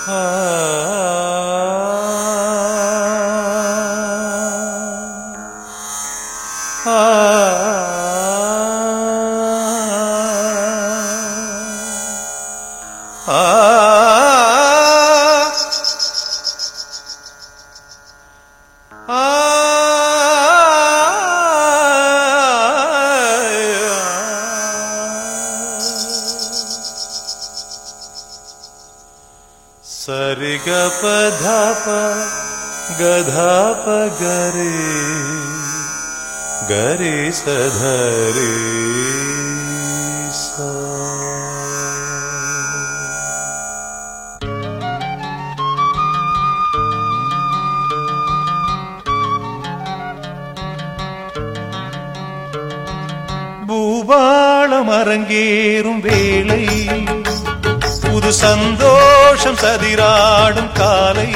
సరిగ పధప గధప గరే గరే సధరే సా பூபாளம் அரங்கேறும் வேளை புது சந்தோஷம் சதிராடும் காலை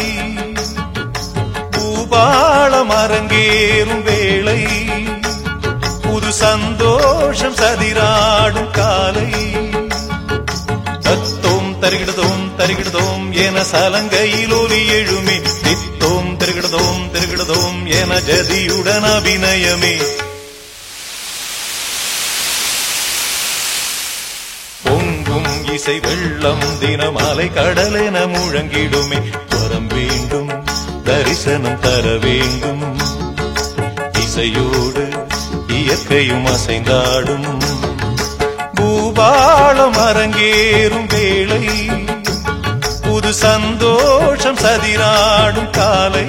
பூபாளம் அரங்கேறும் வேளை புது சந்தோஷம் சதிராடும் காலை தத்தோம் தருகிடதோம் தருகிடதோம் என சலங்கையில் ஒலி எழுமே தித்தோம் தருகிடதோம் தருகிடதோம் என ஜதியுடன் அபிநயமே பொங்கும் இசை வெள்ளம் தினமாலை கடலென முழங்கிடுமே வரம் வேண்டும் தரிசனம் தர வேண்டும் இசையோடு இயற்கையும் அசைந்தாடும் பூபாளம் அரங்கேறும் வேளை புது சந்தோஷம் சதிராடும் காலை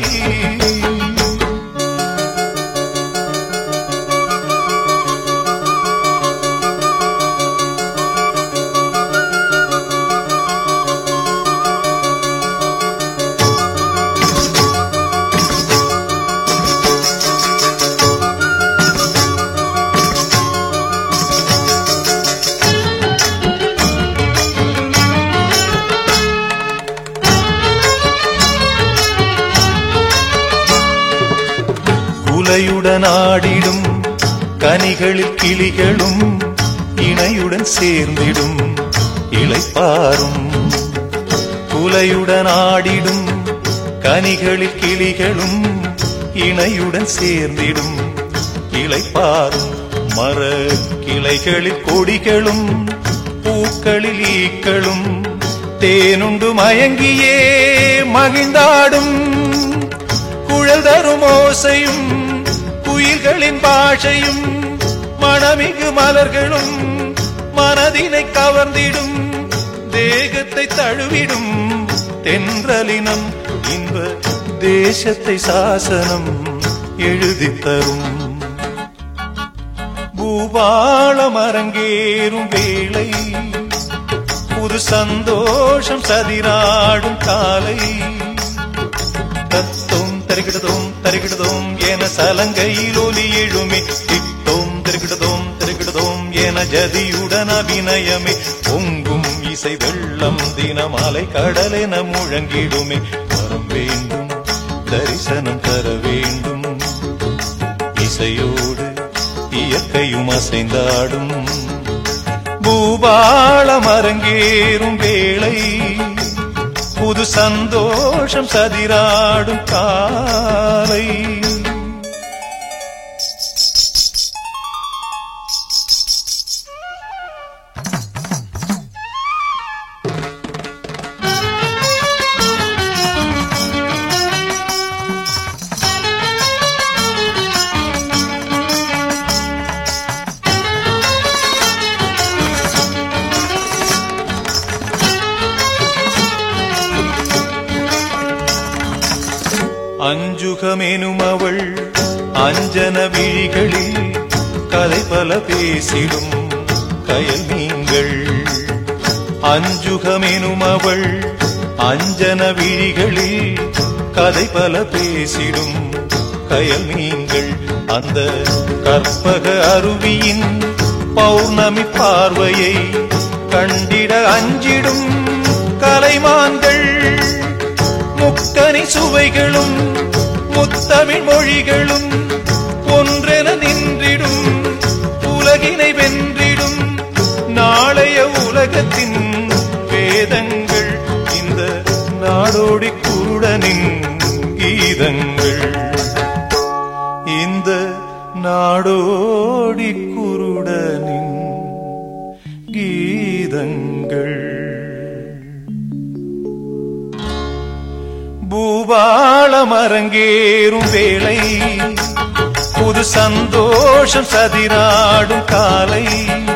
குலையுடன் ஆடிடும் கனிகளில் கிளிகளும் இணையுடன் சேர்ந்திடும் இளைப்பாரும் குலையுடன் ஆடிடும் கனிகளில் கிளிகளும் இணையுடன் சேர்ந்திடும் இளைப்பாரும் மர கிளைகளில் கொடிகளும் பூக்களில் ஈக்களும் தேனுண்டு மயங்கியே மகிழ்ந்தாடும் குழல் தரும் ஓசையும் குயில்களின் பாஷையும் மணமிகு மலர்களும் மனதினை கவர்ந்திடும் தேகத்தை தழுவிடும் தென்றலினம் இன்ப தேசத்தை சாசனம் எழுதி தரும் பூபாளம் அரங்கேறும் வேளை புது சந்தோஷம் சதிராடும் காலை தத்தோம் தருகிடதோம் தருகிடதோம் என சலங்கையில் ஒலி எழுமே தித்தோம் தருகிடதோம் தருகிடதோம் என ஜதியுடன் அபிநயமே பொங்கும் இசை வெள்ளம் தினமாலை கடலென முழங்கிடுமே வரம் வேண்டும் தரிசனம் தர வேண்டும் இசையோடு இயற்கையும் அசைந்தாடும் பூபாளம் அரங்கேறும் வேளை புது சந்தோஷம் சதிராடும் காலை அஞ்சுகமெனும் அவள் அஞ்சன விழிகளில் கதை பல பேசிடும் கயல் நீங்கள் அஞ்சுகமெனும் அவள் அஞ்சன விழிகளில் கதை பல பேசிடும் கயல் நீங்கள் அந்த கற்பக அருவியின் பௌர்ணமி பார்வையை கண்டிட அஞ்சிடும் கலைமான்கள் முக்கனி சுவைகளும் முத்தமிழ் மொழிகளும் ஒன்றென நின்றிடும் உலகினை வென்றிடும் நாளைய உலகத்தின் வேதங்கள் இந்த நாடோடி குருடனின் கீதங்கள் இந்த நாடோடி குருடனின் கீதங்கள் பூபாளம் அரங்கேறும் வேளை புது சந்தோஷம் சதிராடும் காலை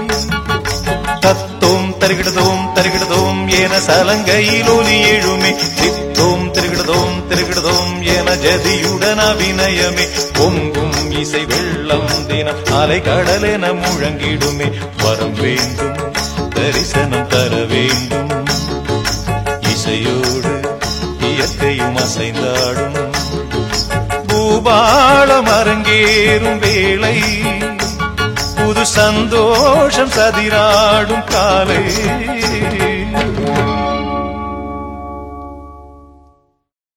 தத்தோம் தருகிடதோம் தருகிடதோம் என சலங்கையில் ஒலி எழுமே சித்தோம் திருகிடதோம் திருகிடதோம் என ஜதியுடன் அபிநயமே பொங்கும் இசை வெள்ளம் தினம் அலை கடலென முழங்கிடுமே வரம் வேண்டும் தரிசனம் தர வேண்டும் இசையோடு இயற்கையும் அசைந்தாடும் பூபாளம் அரங்கேறும் வேளை புது சந்தோஷம் சதிராடும் காலை